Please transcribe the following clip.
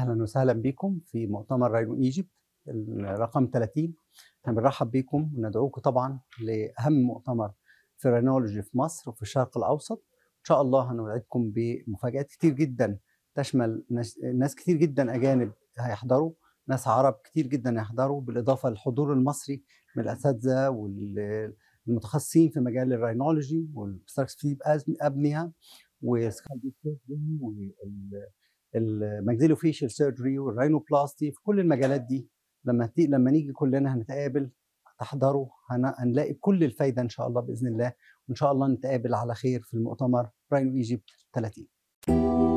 اهلا وسهلا بكم في مؤتمر راينو ايجيبت رقم 30 احنا بنرحب بكم وندعوكم طبعا لاهم مؤتمر في الرينولوجي في مصر وفي الشرق الاوسط ان شاء الله هنوعدكم بمفاجات كتير جدا تشمل ناس كتير جدا اجانب هيحضروا ناس عرب كتير جدا هيحضروا بالاضافه للحضور المصري من الاساتذه والمتخصصين في مجال الرينولوجي والستراكس ابنيه والماكسيلو فيشل سيرجري والراينوبلاستي في كل المجالات دي لما لما نيجي كلنا هنتقابل تحضروا هنلاقي كل الفايده ان شاء الله باذن الله وان شاء الله نتقابل على خير في المؤتمر راينو ايجيبت 30